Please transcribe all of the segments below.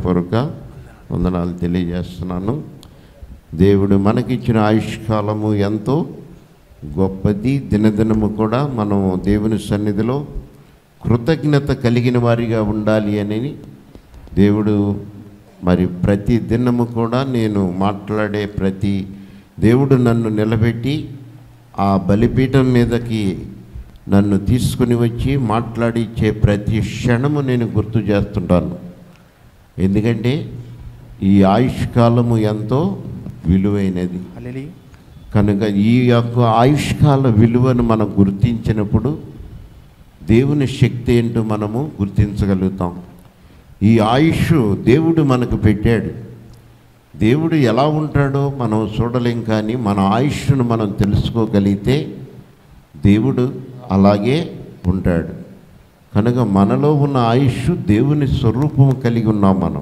హృదయపూర్వక వందనాలు తెలియజేస్తున్నాను దేవుడు మనకిచ్చిన ఆయుష్కాలము ఎంతో గొప్పది దినదినము కూడా మనం దేవుని సన్నిధిలో కృతజ్ఞత కలిగిన వారిగా ఉండాలి అని దేవుడు మరి ప్రతి దినము కూడా నేను మాట్లాడే ప్రతి దేవుడు నన్ను నిలబెట్టి ఆ బలిపీఠం మీదకి నన్ను తీసుకుని వచ్చి మాట్లాడిచ్చే ప్రతి క్షణము నేను గుర్తు చేస్తుంటాను ఎందుకంటే ఈ ఆయుష్కాలము ఎంతో విలువైనది హల్లెలూయా కనుక ఈ యొక్క ఆయుష్కాల విలువను మనం గుర్తించినప్పుడు దేవుని శక్తి ఏంటో మనము గుర్తించగలుగుతాం ఈ ఆయుష్ దేవుడు మనకు పెట్టాడు దేవుడు ఎలా ఉంటాడో మనం చూడలేం కానీ మన ఆయుష్ను మనం తెలుసుకోగలిగితే దేవుడు అలాగే ఉంటాడు కనుక మనలో ఉన్న ఆయుష్ దేవుని స్వరూపం కలిగి ఉన్నాం మనం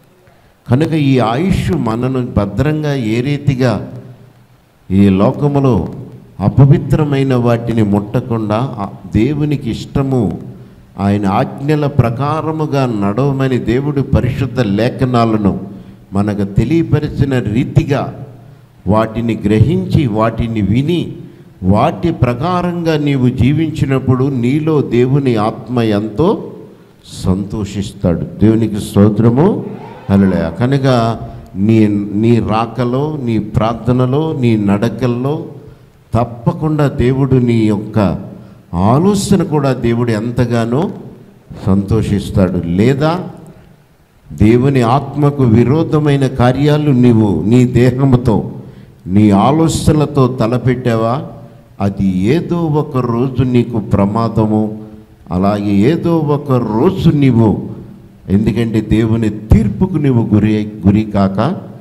కనుక ఈ ఆయుష్ మనను భద్రంగా ఏ రీతిగా ఈ లోకములో అపవిత్రమైన వాటిని ముట్టకుండా ఆ దేవునికి ఇష్టము ఆయన ఆజ్ఞల ప్రకారముగా నడవమని దేవుడు పరిశుద్ధ లేఖనాలను మనకు తెలియపరిచిన రీతిగా వాటిని గ్రహించి వాటిని విని వాటి ప్రకారంగా నీవు జీవించినప్పుడు నీలో దేవుని ఆత్మ ఎంతో సంతోషిస్తాడు దేవునికి స్తోత్రము హల్లెలూయా కనుక నీ నీ రాకలో నీ ప్రార్థనలో నీ నడకల్లో తప్పకుండా దేవుడు నీ యొక్క ఆలోచన కూడా దేవుడు ఎంతగానో సంతోషిస్తాడు లేదా దేవుని ఆత్మకు విరోధమైన కార్యాలు నీవు నీ దేహముతో నీ ఆలోచనలతో తలపెట్టావా అది ఏదో ఒక రోజు నీకు ప్రమాదము అలాగే ఏదో ఒక రోజు నీవు ఎందుకంటే దేవుని తీర్పుకు నీవు గురి గురి కాక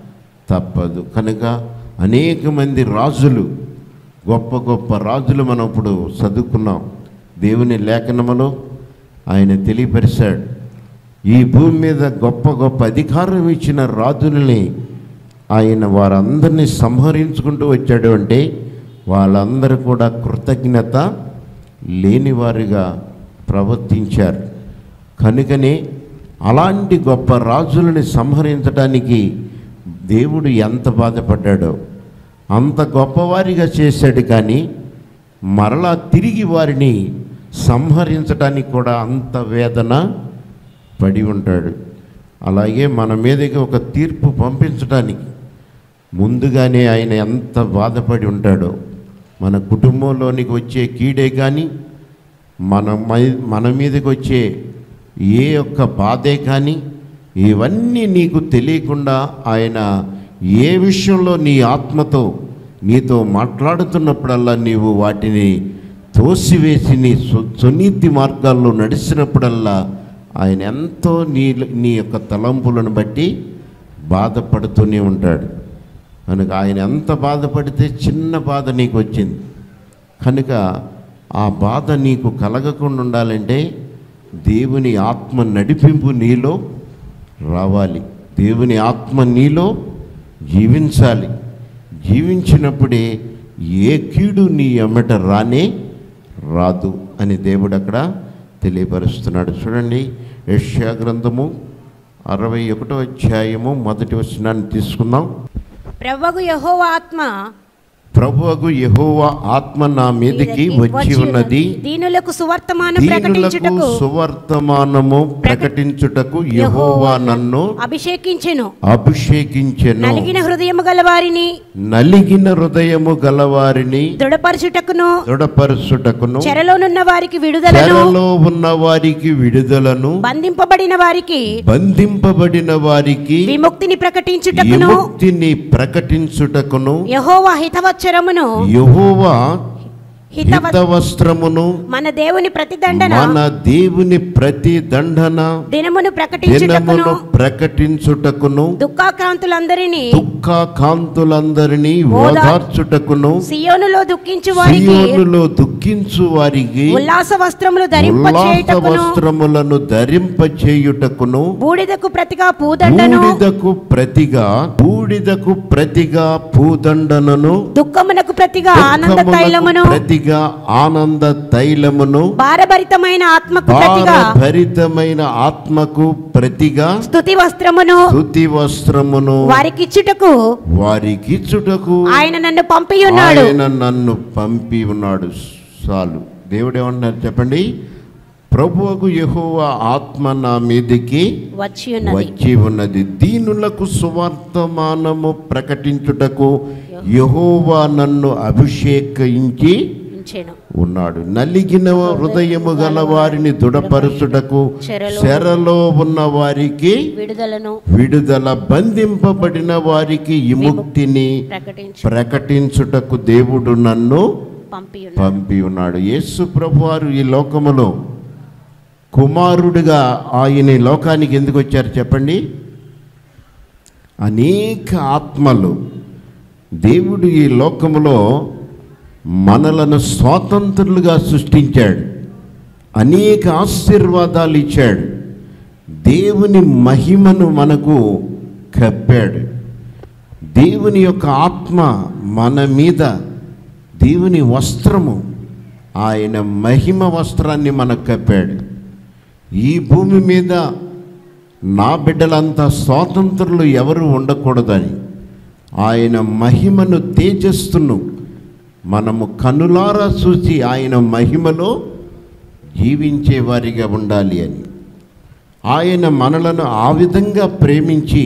తప్పదు కనుక అనేక మంది రాజులు గొప్ప గొప్ప రాజులు మనం ఇప్పుడు చదువుకున్నాం దేవుని లేఖనములో ఆయన తెలియపరిచాడు ఈ భూమి మీద గొప్ప గొప్ప అధికారం ఇచ్చిన రాజుల్ని ఆయన వారందరినీ సంహరించుకుంటూ వచ్చాడు అంటే వాళ్ళందరూ కూడా కృతజ్ఞత లేనివారుగా ప్రవర్తించారు కనుకనే అలాంటి గొప్ప రాజులని సంహరించడానికి దేవుడు ఎంత బాధపడ్డాడో అంత గొప్పవారిగా చేశాడు కానీ మరలా తిరిగి వారిని సంహరించడానికి కూడా అంత వేదన పడి ఉంటాడు అలాగే మన మీదకి ఒక తీర్పు పంపించడానికి ముందుగానే ఆయన ఎంత బాధపడి ఉంటాడో మన కుటుంబంలోనికి వచ్చే కీడే కానీ మన మై- మన మీదకి వచ్చే ఏ యొక్క బాధే కానీ ఇవన్నీ నీకు తెలియకుండా ఆయన ఏ విషయంలో నీ ఆత్మతో నీతో మాట్లాడుతున్నప్పుడల్లా నీవు వాటిని తోసివేసి నీ సు సునీతి మార్గాల్లో నడిచినప్పుడల్లా ఆయన ఎంతో నీ నీ యొక్క తలంపులను బట్టి బాధపడుతూనే ఉంటాడు కనుక ఆయన ఎంత బాధపడితే చిన్న బాధ నీకు వచ్చింది కనుక ఆ బాధ నీకు కలగకుండా ఉండాలంటే దేవుని ఆత్మ నడిపింపు నీలో రావాలి దేవుని ఆత్మ నీలో జీవించాలి జీవించినప్పుడే ఏ కీడు నీ ఎమ్మట రానే రాదు అని దేవుడు అక్కడ తెలియపరుస్తున్నాడు చూడండి యెషయా గ్రంథము అరవై ఒకటో అధ్యాయము మొదటి వచనాన్ని తీసుకుందాం ప్రవ్వగు యెహోవా ఆత్మ ప్రభువగు యెహోవా ఆత్మ నా మీదకి వచ్చి ఉన్నది దీనులకు సువర్తమానం దీనులకు ప్రకటించుటకు సువర్తమానము ప్రకటించుటకు యెహోవా నన్ను అభిషేకించెను అభిషేకించెను నలిగిన హృదయము గలవారిని నలిగిన హృదయము గలవారిని దృఢపరచుటకును దృఢపరచుటకును చెరలోనున్న వారికి విడుదలను చెరలో ఉన్న వారికి విడుదలను బంధింపబడిన వారికి బంధింపబడిన వారికి విముక్తిని ప్రకటించుటకును విముక్తిని ప్రకటించుటకును యెహోవా హితవచ్చరమును యెహోవా హితవ హితవస్త్రమును మన దేవుని ప్రతిదండన మన దేవుని ప్రతి దండన దినమును ప్రకటించుటకును దినమును ప్రకటించుటకును దుఃఖాక్రాంతులందరినీ దుఃఖ కాంతులందరినీ ఓదార్చుటకును సియోనులో దుఃఖించు వారికి సియోనులో దుఃఖించు వారికి ఉల్లాస వస్త్రములు ఉల్లాస ధరింపచేయుటకును వస్త్రములను ధరింపచేయుటకును బూడిదకు ప్రతిగా పూదండను బూడిదకు ప్రతిగా బూడిద బూడిదకు ప్రతిగా పూదండనను దుఃఖమునకు ప్రతిగా ఆనంద దుఃఖమునకు తైలమును ప్రతిగా ఆనంద తైలమును భారభరితమైన ఆత్మకు ప్రతిగా భారభరితమైన ఆత్మకు ప్రతిగా స్తుతి వస్త్రమును స్తుతి వస్త్రమును వారికిచ్చుటకు వారికిచ్చుటకు ఆయన నన్ను పంపి ఉన్నాడు ఆయన నన్ను పంపి ఉన్నాడు చాలు దేవుడు ఏమంటున్నారు చెప్పండి ప్రభువుకు యెహోవా ఆత్మ నా మీదికి వచ్చి ఉన్నది వచ్చి ఉన్నది దీనులకు సువర్తమానము ప్రకటించుటకు యెహోవా నన్ను అభిషేకించి ఉంచెను. ఉన్నాడు నలిగిన హృదయము గల వారిని దృఢపరచుటకు చెరలో- చెరలో ఉన్న వారికి విడుదలను విడుదల బంధింపబడిన వారికి విముక్తిని ప్రకటించి ప్రకటించుటకు దేవుడు నన్ను పంపి ఉన్నాడు పంపి ఉన్నాడు యేసు ప్రభువారు ఈ లోకములో కుమారుడిగా ఆయన ఈ లోకానికి ఎందుకు వచ్చారు చెప్పండి అనేక ఆత్మలు దేవుడు ఈ లోకములో మనలను స్వాతంత్రులుగా సృష్టించాడు అనేక ఆశీర్వాదాలు ఇచ్చాడు దేవుని మహిమను మనకు కప్పాడు దేవుని యొక్క ఆత్మ మన మీద దేవుని వస్త్రము ఆయన మహిమ వస్త్రాన్ని మనకు కప్పాడు ఈ భూమి మీద నా బిడ్డలంతా స్వాతంత్రులు ఎవరు ఉండకూడదని ఆయన మహిమను తేజస్సును మనము కనులారా చూసి ఆయన మహిమలో జీవించే వారిగా ఉండాలి అని ఆయన మనలను ఆ విధంగా ప్రేమించి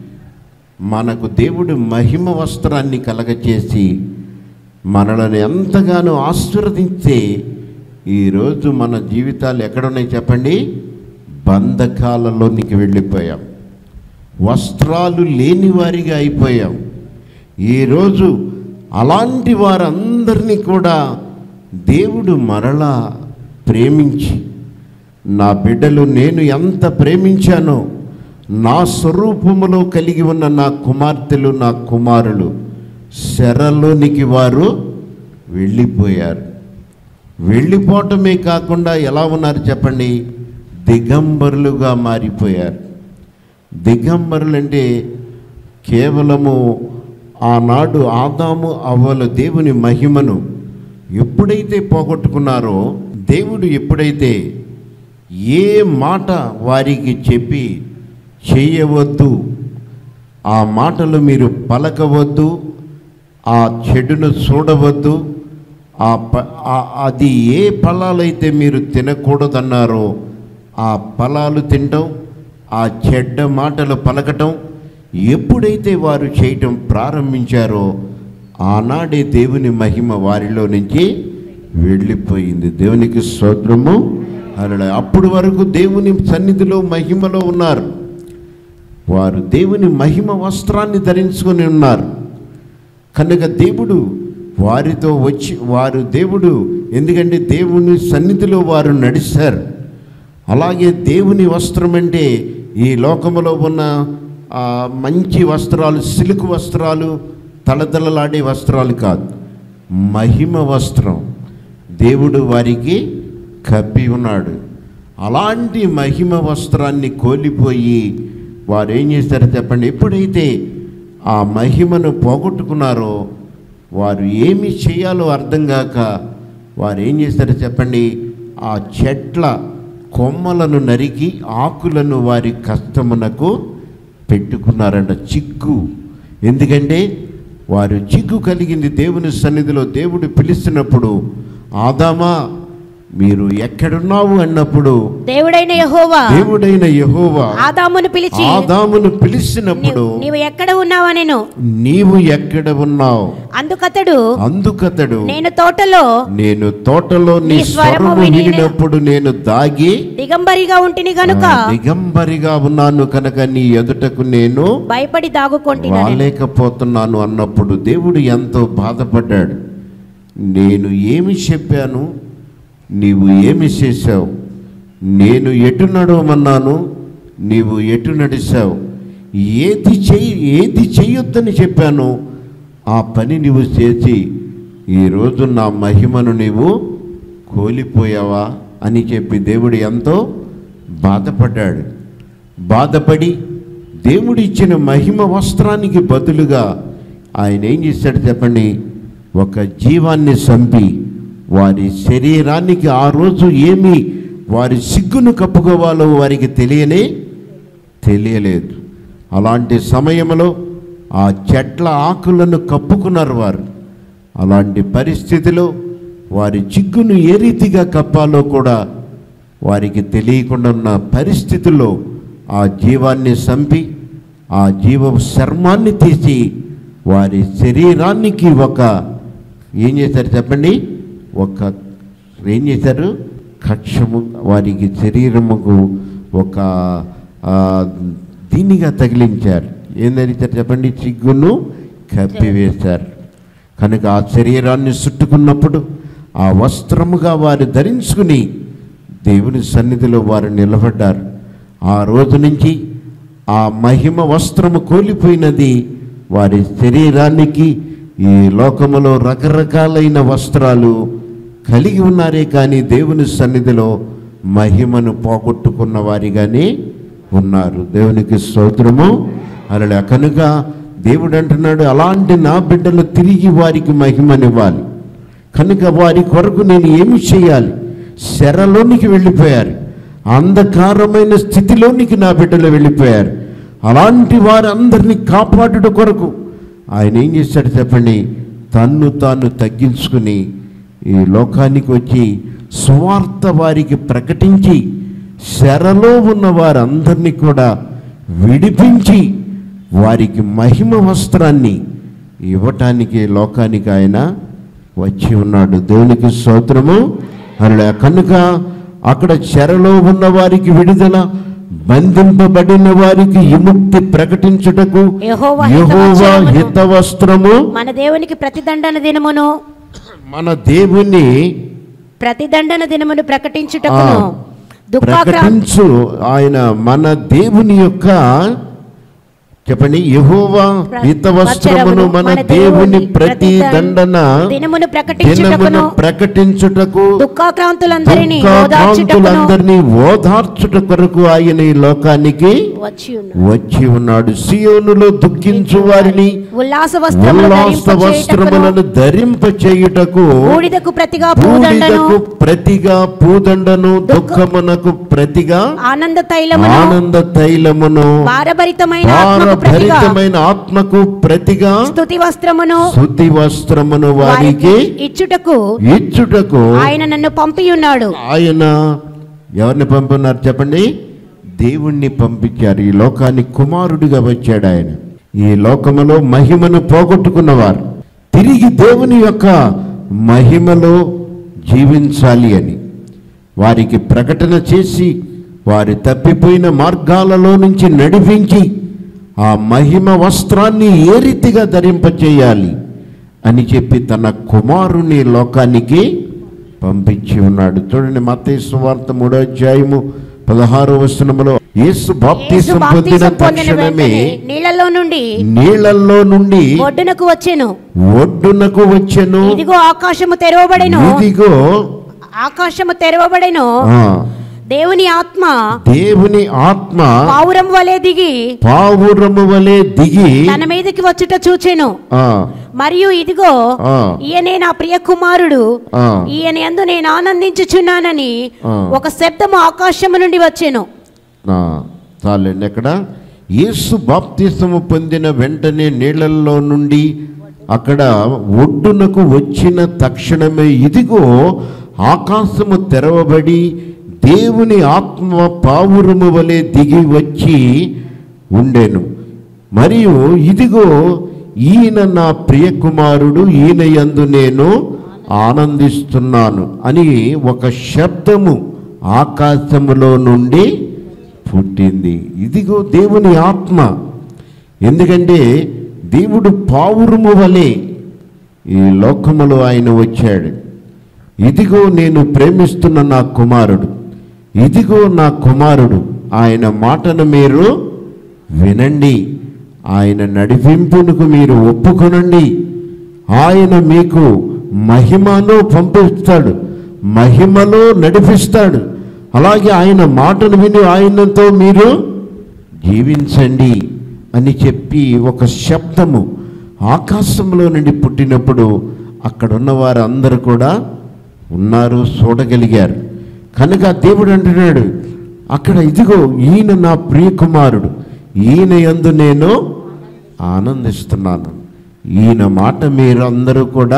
మనకు దేవుడు మహిమ వస్త్రాన్ని కలగచేసి మనలను ఎంతగానో ఆశీర్వదించే ఈరోజు మన జీవితాలు ఎక్కడున్నాయి చెప్పండి బంధకాలలోనికి వెళ్ళిపోయాం వస్త్రాలు లేని వారిగా అయిపోయాం ఈరోజు అలాంటి వారందరినీ కూడా దేవుడు మరలా ప్రేమించి నా బిడ్డలు నేను ఎంత ప్రేమించానో నా స్వరూపములో కలిగి ఉన్న నా కుమార్తెలు నా కుమారులు శరలోనికి వారు వెళ్ళిపోయారు వెళ్ళిపోవటమే కాకుండా ఎలా ఉన్నారు చెప్పండి దిగంబరులుగా మారిపోయారు దిగంబరులు అంటే కేవలము ఆనాడు ఆదాము అవ్వలు దేవుని మహిమను ఎప్పుడైతే పోగొట్టుకున్నారో దేవుడు ఎప్పుడైతే ఏ మాట వారికి చెప్పి చేయవద్దు ఆ మాటలు మీరు పలకవద్దు ఆ చెడును చూడవద్దు ఆ ప ఆ- అది ఏ ఫలాలైతే మీరు తినకూడదన్నారో ఆ ఫలాలు తినటం ఆ చెడ్డ మాటలు పలకటం ఎప్పుడైతే వారు చేయటం ప్రారంభించారో ఆనాడే దేవుని మహిమ వారిలో నుంచి వెళ్ళిపోయింది దేవునికి స్తోత్రము అలా అప్పుడు వరకు దేవుని సన్నిధిలో మహిమలో ఉన్నారు వారు దేవుని మహిమ వస్త్రాన్ని ధరించుకొని ఉన్నారు కనుక దేవుడు వారితో వచ్చి వారు దేవుడు ఎందుకంటే దేవుని సన్నిధిలో వారు నడిచారు అలాగే దేవుని వస్త్రం అంటే ఈ లోకములో ఉన్న ఆ, మంచి వస్త్రాలు సిల్క్ వస్త్రాలు తలతలలాడే వస్త్రాలు కాదు మహిమ వస్త్రం దేవుడు వారికి కప్పి ఉన్నాడు అలాంటి మహిమ వస్త్రాన్ని కోల్పోయి వారు ఏం చేశారో చెప్పండి ఎప్పుడైతే ఆ మహిమను పోగొట్టుకున్నారో వారు ఏమి చేయాలో అర్థం కాక వారు ఏం చేస్తారో చెప్పండి ఆ చెట్ల కొమ్మలను నరికి ఆకులను వారి కష్టమునకు పెట్టుకున్నారంట చిక్కు ఎందుకంటే వారు చిక్కు కలిగింది దేవుని సన్నిధిలో దేవుడు పిలిచినప్పుడు ఆదామా మీరు ఎక్కడున్నావు అన్నప్పుడు దేవుడైన యెహోవా దేవుడైన యెహోవా ఆదామును పిలిచి ఆదామును పిలిచినప్పుడు "నీవు- నీవు ఎక్కడ ఉన్నావా నేను నీవు ఎక్కడ ఉన్నావు అందుకతడు అందుకతడు నేను తోటలో నేను తోటలో నీ నీ స్వరము స్వరము విని- వినినప్పుడు నేను దాగి దిగంబరిగా ఉంటిని గనుక ఆ, దిగంబరిగా ఉన్నాను కనుక నీ ఎదుటకు నేను భయపడి దాగుకొంటినని రాలేకపోతున్నాను అన్నప్పుడు దేవుడు ఎంతో బాధపడ్డాడు నేను ఏమి చెప్పాను నీవు ఏమి చేశావు నేను ఎటు నడవమన్నాను నీవు ఎటు నడిచావు ఏది చెయ్యి ఏది చెయ్యొద్దని చెప్పాను ఆ పని నీవు చేసి ఈరోజు నా మహిమను నీవు కోల్పోయావా అని చెప్పి దేవుడు ఎంతో బాధపడ్డాడు బాధపడి దేవుడిచ్చిన మహిమ వస్త్రానికి బదులుగా ఆయన ఏం చేశాడు చెప్పండి ఒక జీవాన్ని చంపి వారి శరీరానికి ఆ రోజు ఏమి వారి సిగ్గును కప్పుకోవాలో వారికి తెలియనే తెలియలేదు అలాంటి సమయంలో ఆ చెట్ల ఆకులను కప్పుకున్నారు వారు అలాంటి పరిస్థితిలో వారి చిగ్గును ఏ రీతిగా కప్పాలో కూడా వారికి తెలియకుండా ఉన్న పరిస్థితుల్లో ఆ జీవాన్ని చంపి ఆ జీవ చర్మాన్ని తీసి వారి శరీరానికి ఒక ఏం చేశారు చెప్పండి ఒక ఏం చేశారు కక్షము వారికి శరీరముకు ఒక ఆ, దీనిగా తగిలించారు ఏందని చెప్పండి చిగ్గును కప్పివేశారు కనుక ఆ శరీరాన్ని చుట్టుకున్నప్పుడు ఆ వస్త్రముగా వారు ధరించుకుని దేవుని సన్నిధిలో వారు నిలబడ్డారు ఆ రోజు నుంచి ఆ మహిమ వస్త్రము కోల్పోయినది వారి శరీరానికి ఈ లోకములో రకరకాలైన వస్త్రాలు కలిగి ఉన్నారే కానీ దేవుని సన్నిధిలో మహిమను పోగొట్టుకున్న వారిగానే ఉన్నారు దేవునికి స్తోత్రము అలా కనుక దేవుడు అంటున్నాడు అలాంటి నా బిడ్డలు తిరిగి వారికి మహిమనివ్వాలి కనుక వారి కొరకు నేను ఏమి చేయాలి శరలోనికి వెళ్ళిపోయారు అంధకారమైన స్థితిలోనికి నా బిడ్డలు వెళ్ళిపోయారు అలాంటి వారందరినీ కాపాడుట కొరకు ఆయన ఏం చేశాడు చెప్పండి తన్ను తాను తగ్గించుకుని ఈ లోకానికి వచ్చి సువార్త వారికి ప్రకటించి శరలో ఉన్న వారందరినీ కూడా విడిపించి వారికి మహిమ వస్త్రాన్ని ఇవ్వటానికి లోకానికి ఆయన వచ్చి ఉన్నాడు దేవునికి స్తోత్రము అలా కనుక అక్కడ చెరలో ఉన్న వారికి విడుదల బంధింపబడిన వారికి విముక్తి ప్రకటించుటకు యెహోవా యెహోవా హితవచనమును హితవస్త్రము మన దేవునికి ప్రతిదండన దినమును మన దేవుని ప్రతిదండన దినమును ప్రకటించుటకును ఆ, దుఃఖాక్రా ప్రకటించు ఆయన మన దేవుని యొక్క చెప్పండి యెహోవా ప్ర- హితవస్త్రమును మన మన దేవుని దేవుని ప్రతి ప్రతి దండన దినమును దినమును ప్రకటించుటకును ప్రకటించుటకు దుఃఖాక్రాంతులందరినీ ఓదార్చుటకును దుఃఖాక్రాంతులందరినీ ఓదార్చుట కొరకు ఆయన ఈ లోకానికి వచ్చి ఉన్నాడు వచ్చి ఉన్నాడు సియోనులో దుఃఖించు వారిని ఉల్లాస వస్త్రములు ఉల్లాస వస్త్రములను ధరింప చేయుటకు బూడిదకు ప్రతిగా పూదండను బూడిదకు ప్రతిగా పూదండను దుఃఖమునకు ప్రతిగా ఆనంద తైలమును ఆనంద తైలమును భారభరితమైన ఆత్మకు ప్రతిగా భారభరితమైన ఆత్మకు ప్రతిగా స్తుతి వస్త్రమును శుద్ధి వస్త్రమును వారికి వారికి ఇచ్చుటకు ఇచ్చుటకు ఆయన నన్ను పంపి ఉన్నాడు ఆయన ఎవరిని పంపున్నారు చెప్పండి దేవుణ్ణి పంపించారు ఈ లోకానికి కుమారుడిగా వచ్చాడు ఆయన ఈ లోకములో మహిమను పోగొట్టుకున్నవారు తిరిగి దేవుని యొక్క మహిమలో జీవించాలి అని వారికి ప్రకటన చేసి వారి తప్పిపోయిన మార్గాలలో నుంచి నడిపించి ఆ మహిమ వస్త్రాన్ని ఏ రీతిగా ధరింపచేయాలి అని చెప్పి తన కుమారుని లోకానికి పంపించి ఉన్నాడు చూడండి మత్తయి సువార్త మూడో అధ్యాయము పదహారో వచనములో యేసు యేసు బాప్తీసం పొందిన బాప్తిసం పొందిన తక్షణమే వెంటనే నీళ్లలో నుండి నీళ్లలో నుండి ఒడ్డునకు వచ్చెను ఒడ్డునకు వచ్చెను ఇదిగో ఆకాశము తెరవబడెను ఇదిగో ఆకాశము తెరవబడెను ఆ, దేవుని ఆత్మ దేవుని ఆత్మ పావురం వలె దిగి పావురము వలె దిగి తన మీదకి వచ్చుట చూచెను ఆ, మరియు ఇదిగో ఆ, ఈయనే నా ప్రియ కుమారుడు ఆ, ఈయన యందు నేను ఆనందించుచున్నానని ఆ. ఒక శబ్దము ఆకాశము నుండి వచ్చెను ఆ, చాలండి ఎక్కడ యేసు బాప్తిసము పొందిన వెంటనే నీళ్ళల్లో నుండి అక్కడ ఒడ్డునకు వచ్చిన తక్షణమే ఇదిగో ఆకాశము తెరవబడి దేవుని ఆత్మ పావురము వలె దిగి వచ్చి ఉండెను మరియు ఇదిగో ఈయన నా ప్రియ కుమారుడు ఈయన యందు నేను ఆనందిస్తున్నాను అని ఒక శబ్దము ఆకాశములో నుండి పుట్టింది ఇదిగో దేవుని ఆత్మ ఎందుకంటే దేవుడు పావురము వలె ఈ లోకములో ఆయన వచ్చాడు ఇదిగో నేను ప్రేమిస్తున్న నా కుమారుడు ఇదిగో నా కుమారుడు ఆయన మాటను మీరు వినండి ఆయన నడిపింపునకు మీరు ఒప్పుకొనండి ఆయన మీకు మహిమను పంపిస్తాడు మహిమలో నడిపిస్తాడు అలాగే ఆయన మాటను విని ఆయనతో మీరు జీవించండి అని చెప్పి ఒక శబ్దము ఆకాశంలో నుండి పుట్టినప్పుడు అక్కడ ఉన్న వారందరూ కూడా ఉన్నారు చూడగలిగారు కనుక దేవుడు అంటున్నాడు అక్కడ ఇదిగో ఈయన నా ప్రియ కుమారుడు ఈయన యందు నేను ఆనందిస్తున్నాను ఈయన మాట మీరందరూ కూడా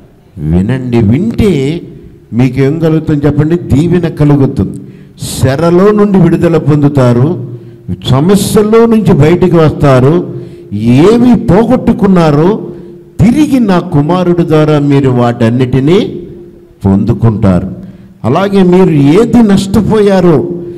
వినండి వింటే మీకేం కలుగుతుంది చెప్పండి దీవెన కలుగుతుంది శరలో నుండి విడుదల పొందుతారు సమస్యల్లో నుంచి బయటికి వస్తారు ఏమి పోగొట్టుకున్నారో తిరిగి నా కుమారుడు ద్వారా మీరు వాటన్నిటినీ పొందుకుంటారు అలాగే మీరు ఏది నష్టపోయారో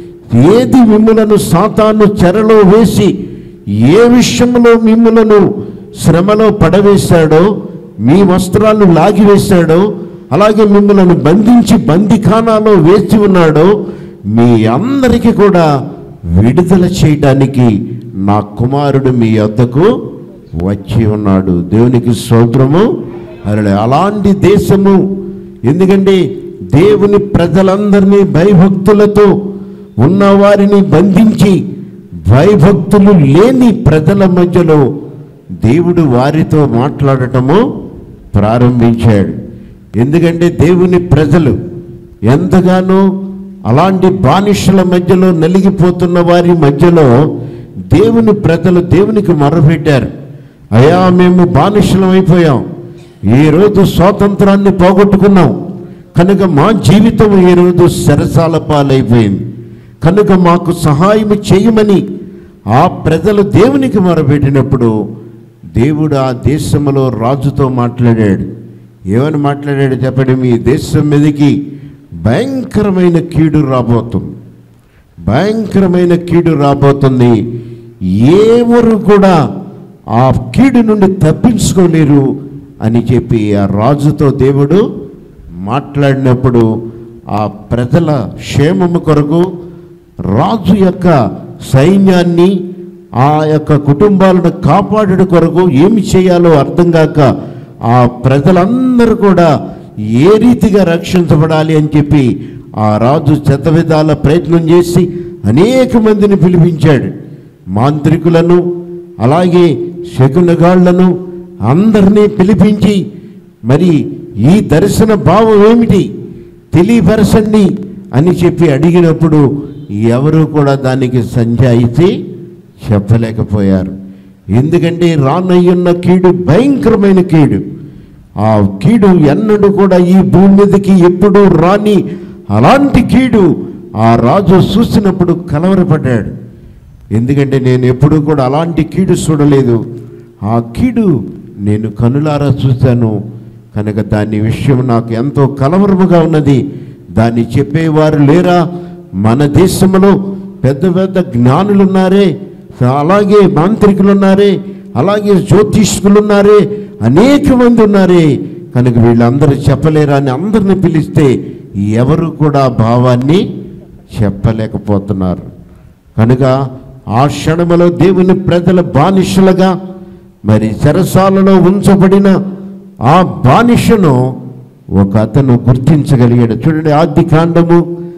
ఏది మిమ్ములను సాతాను చెరలో వేసి ఏ విషయంలో మిమ్ములను శ్రమలో పడవేశాడో మీ వస్త్రాలను లాగివేశాడో అలాగే మిమ్మల్ని బంధించి బందిఖానాలో వేసి ఉన్నాడో మీ అందరికీ కూడా విడుదల చేయడానికి నా కుమారుడు మీ వద్దకు వచ్చి ఉన్నాడు దేవునికి స్తోత్రము అరే అలాంటి దేశము ఎందుకంటే దేవుని ప్రజలందరినీ భయభక్తులతో ఉన్నవారిని బంధించి భయభక్తులు లేని ప్రజల మధ్యలో దేవుడు వారితో మాట్లాడటము ప్రారంభించాడు ఎందుకంటే దేవుని ప్రజలు ఎంతగానో అలాంటి బానిసల మధ్యలో నలిగిపోతున్న వారి మధ్యలో దేవుని ప్రజలు దేవునికి మొరపెట్టారు అయా మేము బానిసలం అయిపోయాం ఈరోజు స్వాతంత్రాన్ని పోగొట్టుకున్నాం కనుక మా జీవితం ఈరోజు సరసాల పాలైపోయింది కనుక మాకు సహాయం చేయమని ఆ ప్రజలు దేవునికి మొరపెట్టినప్పుడు దేవుడు ఆ దేశంలో రాజుతో మాట్లాడాడు ఏమని మాట్లాడాడు చెప్పండి మీ దేశం మీదకి భయంకరమైన కీడు రాబోతుంది భయంకరమైన కీడు రాబోతుంది ఎవరు కూడా ఆ కీడు నుండి తప్పించుకోలేరు అని చెప్పి ఆ రాజుతో దేవుడు మాట్లాడినప్పుడు ఆ ప్రజల క్షేమము కొరకు రాజు యొక్క సైన్యాన్ని ఆ యొక్క కుటుంబాలను కాపాడుట కొరకు ఏమి చేయాలో అర్థం కాక ఆ ప్రజలందరూ కూడా ఏ రీతిగా రక్షించబడాలి అని చెప్పి ఆ రాజు శతవిధాల ప్రయత్నం చేసి అనేక మందిని పిలిపించాడు మాంత్రికులను అలాగే శకునగాళ్లను అందరినీ పిలిపించి మరి ఈ దర్శన భావం ఏమిటి తెలియపరచండి అని చెప్పి అడిగినప్పుడు ఎవరు కూడా దానికి సంజాయితీ చెప్పలేకపోయారు ఎందుకంటే రానయ్యున్న కీడు భయంకరమైన కీడు ఆ కీడు ఎన్నడూ కూడా ఈ భూమి మీదకి ఎప్పుడూ రాని అలాంటి కీడు ఆ రాజు చూసినప్పుడు కలవరపడ్డాడు ఎందుకంటే నేను ఎప్పుడూ కూడా అలాంటి కీడు చూడలేదు ఆ కీడు నేను కనులారా చూశాను కనుక దాని విషయం నాకు ఎంతో కలవరముగా ఉన్నది దాన్ని చెప్పేవారు లేరా మన దేశంలో పెద్ద పెద్ద జ్ఞానులు ఉన్నారే అలాగే మాంత్రికులు ఉన్నారే అలాగే జ్యోతిష్కులు ఉన్నారే అనేక మంది ఉన్నారే కనుక వీళ్ళందరూ చెప్పలేరా అని అందరిని పిలిస్తే ఎవరు కూడా భావాన్ని చెప్పలేకపోతున్నారు కనుక ఆ క్షణములో దేవుని ప్రజల బానిసలుగా మరి చెరసాలలో ఉంచబడిన ఆ బానిసను ఒక అతను గుర్తించగలిగాడు చూడండి ఆది కాండము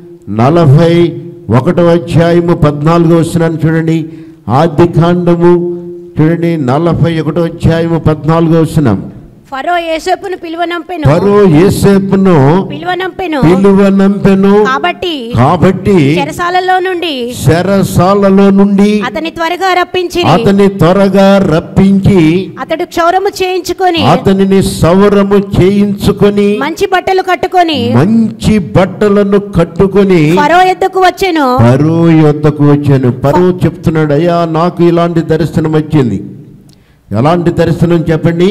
నలభై ఒకటో అధ్యాయము పద్నాలుగో వస్తున్నాను చూడండి ఆది కాండము చూడండి నలభై ఒకటో అధ్యాయము పద్నాలుగో వస్తున్నాం ఫరో యేసేపును పిలువనంపెను పరో ఏసేపును పిలువనంపెను పిలువనంపెను కాబట్టి కాబట్టి చెరసాలలో నుండి శరసాలలో నుండి అతని త్వరగా రప్పించి అతని త్వరగా రప్పించి అతడు క్షౌరము చేయించుకొని అతనిని సౌరము చేయించుకొని మంచి బట్టలు కట్టుకొని మంచి బట్టలను కట్టుకొని ఫరో ఎద్దకు వచ్చెను పరో యొద్దకు వచ్చాను పరో చెప్తున్నాడు అయ్యా నాకు ఇలాంటి దర్శనం వచ్చింది ఎలాంటి దర్శనం చెప్పండి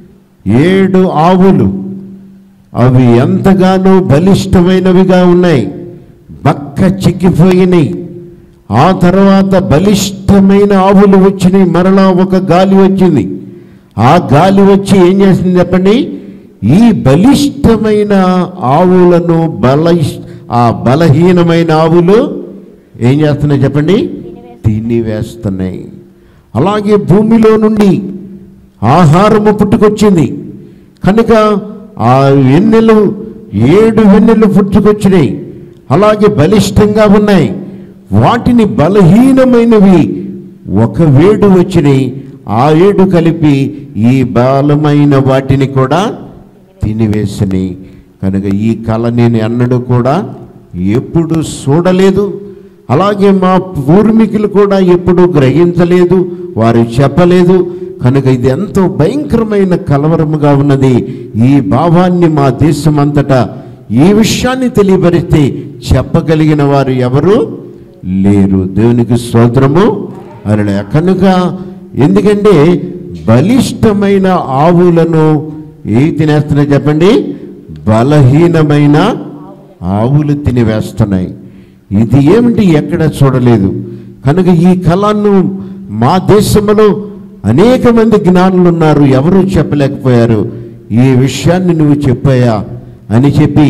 ఏడు ఆవులు అవి ఎంతగానో బలిష్టమైనవిగా ఉన్నాయి బక్క చిక్కిపోయినాయి ఆ తర్వాత బలిష్టమైన ఆవులు వచ్చినాయి మరలా ఒక గాలి వచ్చింది ఆ గాలి వచ్చి ఏం చేసింది చెప్పండి ఈ బలిష్టమైన ఆవులను బల ఆ బలహీనమైన ఆవులు ఏం చేస్తున్నాయి చెప్పండి తినివేస్తున్నాయి అలాగే భూమిలో నుండి ఆహారము పుట్టుకొచ్చింది కనుక ఆ వెన్నెలు ఏడు వెన్నెలు పుట్టుకొచ్చినాయి అలాగే బలిష్టంగా ఉన్నాయి వాటిని బలహీనమైనవి ఒక వేడు వచ్చినాయి ఆ ఏడు కలిపి ఈ బలమైన వాటిని కూడా తినివేసినాయి కనుక ఈ కళ నేను ఎన్నడూ కూడా ఎప్పుడు చూడలేదు అలాగే మా పూర్వీకులు కూడా ఎప్పుడు గ్రహించలేదు వారు చెప్పలేదు కనుక ఇది ఎంతో భయంకరమైన కలవరముగా ఉన్నది ఈ భావాన్ని మా దేశం అంతటా ఈ విషయాన్ని తెలియపరిస్తే చెప్పగలిగిన వారు ఎవరు లేరు దేవునికి స్తోత్రము అలా కనుక ఎందుకంటే బలిష్టమైన ఆవులను ఏ తినేస్తున్నాయి చెప్పండి బలహీనమైన ఆవులు తినివేస్తున్నాయి ఇది ఏమిటి ఎక్కడ చూడలేదు కనుక ఈ కళను మా దేశంలో అనేక మంది జ్ఞానులు ఉన్నారు ఎవరు చెప్పలేకపోయారు ఈ విషయాన్ని నువ్వు చెప్పాయా అని చెప్పి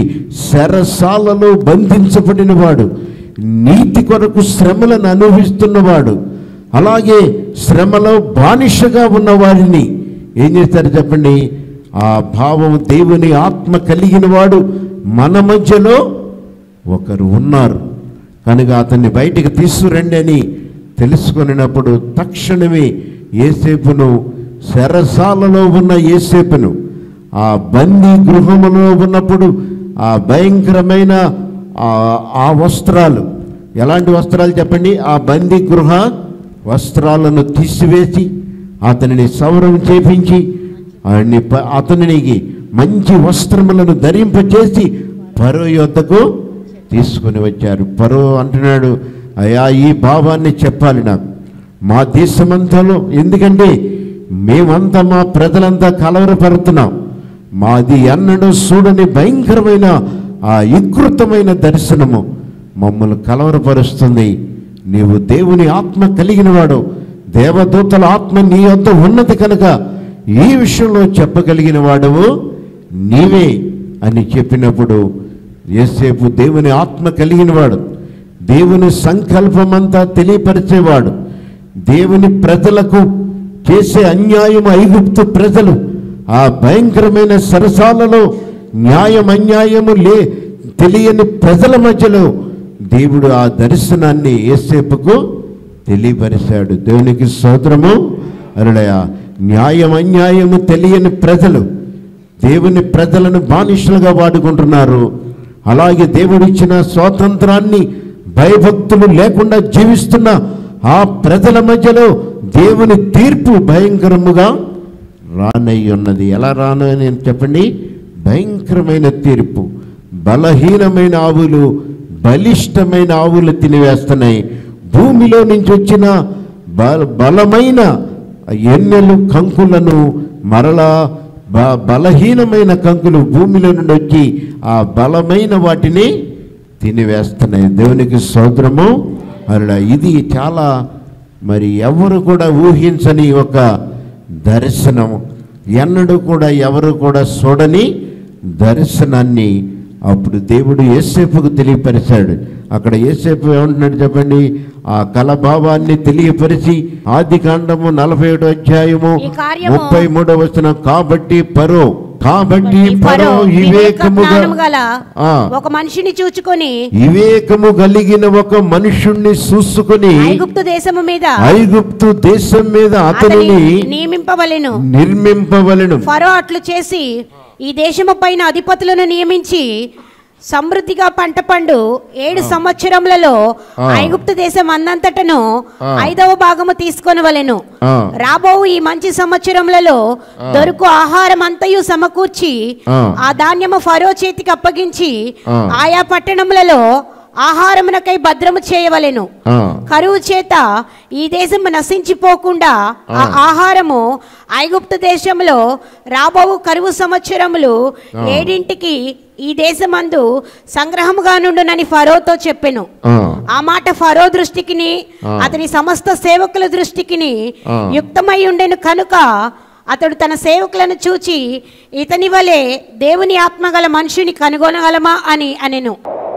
శరసాలలో బంధించబడిన వాడు నీతి కొరకు శ్రమలను అనుభవిస్తున్నవాడు అలాగే శ్రమలో బానిసగా ఉన్న వారిని ఏం చేస్తారు చెప్పండి ఆ భావం దేవుని ఆత్మ కలిగిన వాడు మన మధ్యలో ఒకరు ఉన్నారు కనుక అతన్ని బయటికి తీసుకురండి అని తెలుసుకున్నప్పుడు తక్షణమే ఏసేపును శరసాలలో ఉన్న ఏసేపును ఆ బందీ గృహములో ఉన్నప్పుడు ఆ భయంకరమైన ఆ- ఆ వస్త్రాలు ఎలాంటి వస్త్రాలు చెప్పండి ఆ బందీ గృహ వస్త్రాలను తీసివేసి అతనిని సౌరం చేపించి ఆయన్ని ప- అతనికి మంచి వస్త్రములను ధరింపచేసి పరో యొద్దకు తీసుకుని వచ్చారు పరో అంటున్నాడు అయ్యా ఈ భావాన్ని చెప్పాలి నాకు మా దేశమంతలో ఎందుకంటే మేమంతా మా ప్రజలంతా కలవరపడుతున్నాం మాది ఎన్నడూ చూడని భయంకరమైన ఆ వికృతమైన దర్శనము మమ్మల్ని కలవరపరుస్తుంది నీవు దేవుని ఆత్మ కలిగిన వాడు దేవదూతల ఆత్మ నీ వద్ద ఉన్నది కనుక ఈ విషయంలో చెప్పగలిగిన వాడవు నీవే అని చెప్పినప్పుడు ఏసేపు దేవుని ఆత్మ కలిగిన వాడు దేవుని సంకల్పమంతా తెలియపరిచేవాడు దేవుని ప్రజలకు చేసే అన్యాయం ఐగుప్తు ప్రజలు ఆ భయంకరమైన సరసాలలో న్యాయం అన్యాయము లే తెలియని ప్రజల మధ్యలో దేవుడు ఆ దర్శనాన్ని ఏసేపుకు తెలియపరిచాడు దేవునికి స్తోత్రము అరుడయ న్యాయం అన్యాయము తెలియని ప్రజలు దేవుని ప్రజలను బానిసలుగా వాడుకుంటున్నారు అలాగే దేవుడిచ్చిన స్వాతంత్రాన్ని భయభక్తులు లేకుండా జీవిస్తున్న ఆ ప్రజల మధ్యలో దేవుని తీర్పు భయంకరముగా రానై ఉన్నది ఎలా రాను అని చెప్పండి భయంకరమైన తీర్పు బలహీనమైన ఆవులు బలిష్టమైన ఆవులు తినివేస్తున్నాయి భూమిలో నుంచి వచ్చిన బ బలమైన ఎన్నెలు కంకులను మరలా బ బలహీనమైన కంకులు భూమిలో నుండి వచ్చి ఆ బలమైన వాటిని తినివేస్తున్నాయి దేవునికి సోదరము అలా ఇది చాలా మరి ఎవరు కూడా ఊహించని ఒక దర్శనం ఎన్నడూ కూడా ఎవరు కూడా చూడని దర్శనాన్ని అప్పుడు దేవుడు ఏసేపుకు తెలియపరిచాడు అక్కడ ఏసేపు ఏమంటున్నాడు చెప్పండి ఆ కలభావాన్ని తెలియపరిచి ఆది కాండము నలభై ఏడు అధ్యాయము ఈ కార్యము ముప్పై మూడవ వచనం కాబట్టి పరో కాబట్టి ఈ పరో ఫరో వివేక వివేకముగా జ్ఞానము గల ఆ. ఒక మనిషిని చూచుకొని వివేకము కలిగిన ఒక మనుషుణ్ణి చూసుకొని ఐగుప్తు దేశము మీద ఐగుప్తు దేశం మీద అతని అతనిని నియమింపవలెను నిర్మింపవలెను ఫరో అట్లు చేసి ఈ దేశము పైన అధిపతులను నియమించి సమృద్ధిగా పంట పండు ఏడు సంవత్సరములలో ఆ. ఐగుప్తు దేశం అన్నంతటను ఆ. ఐదవ భాగము తీసుకొని వలెను ఆ. రాబో ఈ మంచి సంవత్సరములలో దొరుకు ఆహారం అంతయు సమకూర్చి ఆ. ఆ ధాన్యము ఫరో చేతికి అప్పగించి ఆ. ఆయా పట్టణములలో ఆహారమునకై భద్రము చేయవలెను ఆ, కరువు చేత ఈ దేశం నశించిపోకుండా ఆ ఆహారము ఐగుప్తు దేశంలో రాబో కరువు సంవత్సరములు ఏడింటికి ఈ దేశమందు సంగ్రహముగా నుండునని ఫరోతో చెప్పెను ఆ, ఆ మాట ఫరో దృష్టికిని ఆ. అతని సమస్త సేవకుల దృష్టికిని ఆ. యుక్తమై ఉండెను కనుక అతడు తన సేవకులను చూచి ఇతని వలె దేవుని ఆత్మగల మనుషుని కనుగొనగలమా అని అనెను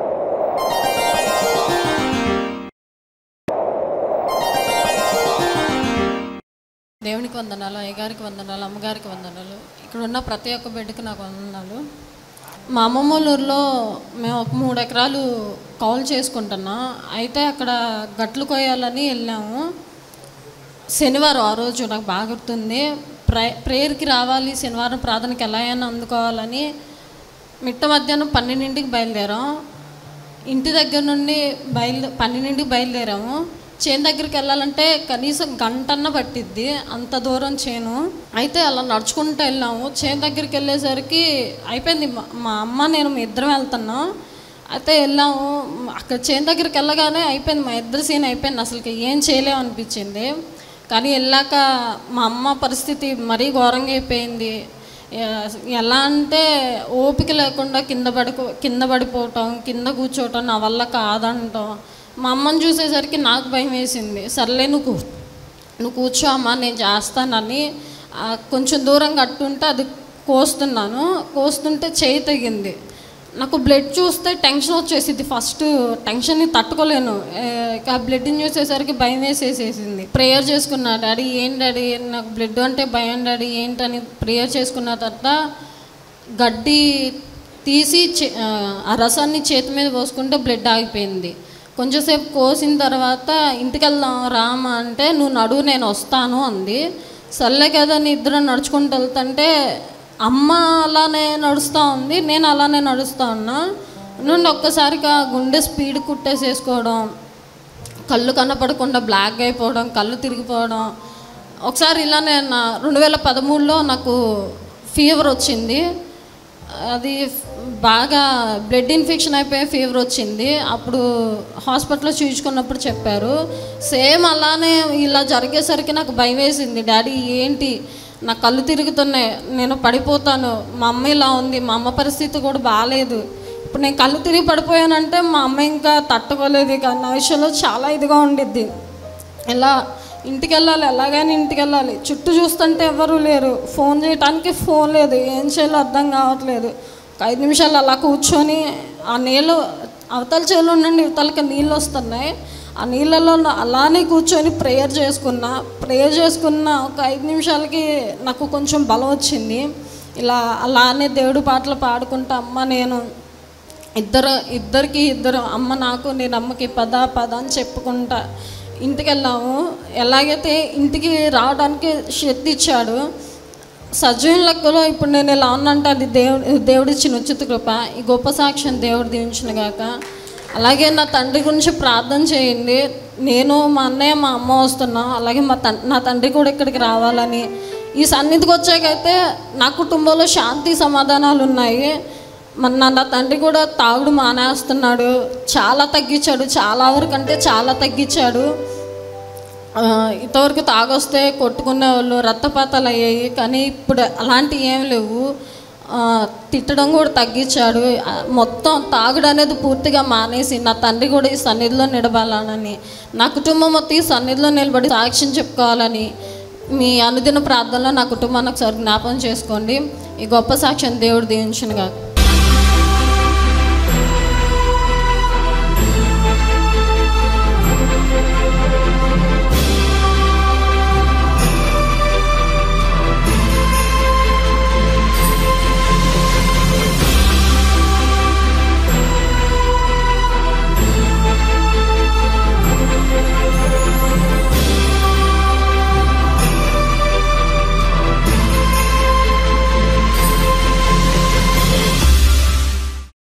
దేవునికి వందనాలు అయ్యగారికి వందనాలు అమ్మగారికి వందనాలు ఇక్కడ ఉన్న ప్రతి ఒక్క బిడ్డకి నాకు వందనాలు మా అమ్మమ్మ వాళ్ళ ఊర్లో మేము ఒక మూడు ఎకరాలు కౌలు చేసుకుంటున్నాం అయితే అక్కడ గట్లు కొయ్యాలని వెళ్ళాము శనివారం ఆ రోజు నాకు బాగా గుర్తుంది ప్రే ప్రేయర్కి రావాలి శనివారం ప్రార్థనకి ఎలా అయినా అందుకోవాలని మిట్ట మధ్యాహ్నం పన్నెండింటికి బయలుదేరాం ఇంటి దగ్గర నుండి బయలు పన్నెండింటికి బయలుదేరాము చేను దగ్గరికి వెళ్ళాలంటే కనీసం గంటన్న పట్టిద్ది అంత దూరం చేను అయితే అలా నడుచుకుంటూ వెళ్ళాము చేను దగ్గరికి వెళ్ళేసరికి అయిపోయింది మా- మా అమ్మ నేను మీ ఇద్దరం వెళ్తున్నాం అయితే వెళ్ళాము అక్కడ చేను దగ్గరికి వెళ్ళగానే అయిపోయింది మా ఇద్దరు సీన్ అయిపోయింది అసలుకి ఏం చేయలేము అనిపించింది కానీ వెళ్ళాక మా అమ్మ పరిస్థితి మరీ ఘోరంగా అయిపోయింది ఎ- ఎలా అంటే ఓపిక లేకుండా కింద పడుకో కింద పడిపోవటం కింద కూర్చోవటం నా వల్ల కాదంటాం మా అమ్మని చూసేసరికి నాకు భయం వేసింది సర్లే నువ్వు కూ- నువ్వు కూర్చో అమ్మా నేను చేస్తానని ఆ, కొంచెం దూరం కట్టుంటే అది కోస్తున్నాను కోస్తుంటే చేయి తెగింది నాకు బ్లడ్ చూస్తే టెన్షన్ వచ్చేసింది ఫస్ట్ టెన్షన్ని తట్టుకోలేను ఏ, ఇక ఆ బ్లడ్ని చూసేసరికి భయం వేసేసేసింది ప్రేయర్ చేసుకున్నా డాడీ ఏం డాడీ నాకు బ్లడ్ అంటే భయం డాడీ ఏంటని ప్రేయర్ చేసుకున్న తర్వాత గడ్డి తీసి చే- ఆ, ఆ రసాన్ని చేతి మీద పోసుకుంటే బ్లడ్ ఆగిపోయింది కొంచెంసేపు కోసిన తర్వాత ఇంటికి వెళ్దాం రామ అంటే నువ్వు నడువు నేను వస్తాను అంది సర్లే కదా నీ ఇద్దరం నడుచుకుంటూ వెళ్తుంటే అమ్మ అలానే నడుస్తూ ఉంది నేను అలానే నడుస్తూ ఉన్నా నుండి ఒక్కసారిగా గుండె స్పీడ్ కుట్టేసేసుకోవడం కళ్ళు కనపడకుండా బ్లాక్ అయిపోవడం కళ్ళు తిరిగిపోవడం ఒకసారి ఇలానే నా రెండు వేల పదమూడులో నాకు ఫీవర్ వచ్చింది అది బాగా బ్లడ్ ఇన్ఫెక్షన్ అయిపోయి ఫీవర్ వచ్చింది అప్పుడు హాస్పిటల్లో చూయించుకున్నప్పుడు చెప్పారు సేమ్ అలానే ఇలా జరిగేసరికి నాకు భయం వేసింది డాడీ ఏంటి నా కళ్ళు తిరుగుతున్నాయి నేను పడిపోతాను మా అమ్మ ఇలా ఉంది మా అమ్మ పరిస్థితి కూడా బాగాలేదు ఇప్పుడు నేను కళ్ళు తిరిగి పడిపోయానంటే మా అమ్మ ఇంకా తట్టుకోలేదు ఇక నా విషయంలో చాలా ఇదిగా ఉండిద్ది ఇలా ఇంటికి వెళ్ళాలి ఎలాగైనా ఇంటికి వెళ్ళాలి చుట్టూ చూస్తుంటే ఎవరు లేరు ఫోన్ చేయడానికి ఫోన్ లేదు ఏం చేయాలో అర్థం కావట్లేదు ఒక ఐదు నిమిషాలు అలా కూర్చొని ఆ నీళ్ళు అవతల చేలో నుండి ఇవతలకి నీళ్ళు వస్తున్నాయి ఆ నీళ్ళలో నా- అలానే కూర్చొని ప్రేయర్ చేసుకున్నా ప్రేయర్ చేసుకున్న ఒక ఐదు నిమిషాలకి నాకు కొంచెం బలం వచ్చింది ఇలా అలానే దేవుడి పాటలు పాడుకుంటా అమ్మ నేను ఇద్దరు ఇద్దరికి ఇద్దరు అమ్మ నాకు నేను అమ్మకి పద పద అని చెప్పుకుంటా ఇంటికి వెళ్ళాము ఎలాగైతే ఇంటికి రావడానికి శక్తి ఇచ్చాడు సజీవం లెక్కలో ఇప్పుడు నేను ఇలా ఉన్నంటే అది దేవుడు దేవుడిచ్చిన ఉచిత కృప ఈ గొప్ప సాక్ష్యం దేవుడు దీవించిన గాక అలాగే నా తండ్రి గురించి ప్రార్థన చేయండి నేను మా అన్నయ్య మా అమ్మ వస్తున్నాం అలాగే మా తం నా తండ్రి కూడా ఇక్కడికి రావాలని ఈ సన్నిధికి వచ్చాకైతే నా కుటుంబంలో శాంతి సమాధానాలు ఉన్నాయి మన నా నా తండ్రి కూడా తాగుడు మానేస్తున్నాడు చాలా తగ్గించాడు చాలా వరకు అంటే చాలా తగ్గించాడు ఆ, ఇంతవరకు తాగొస్తే కొట్టుకునే వాళ్ళు రక్తపాతాలు అయ్యాయి కానీ ఇప్పుడు అలాంటివి ఏం లేవు ఆ, తిట్టడం కూడా తగ్గించాడు ఆ, మొత్తం తాగుడు అనేది పూర్తిగా మానేసి నా తండ్రి కూడా ఈ సన్నిధిలో నిలబడాలని నా కుటుంబం మొత్తం ఈ సన్నిధిలో నిలబడి సాక్ష్యం చెప్పుకోవాలని మీ అనుదిన ప్రార్థనలో నా కుటుంబాన్ని ఒకసారి జ్ఞాపకం చేసుకోండి ఈ గొప్ప సాక్ష్యం దేవుడు దీవించునుగా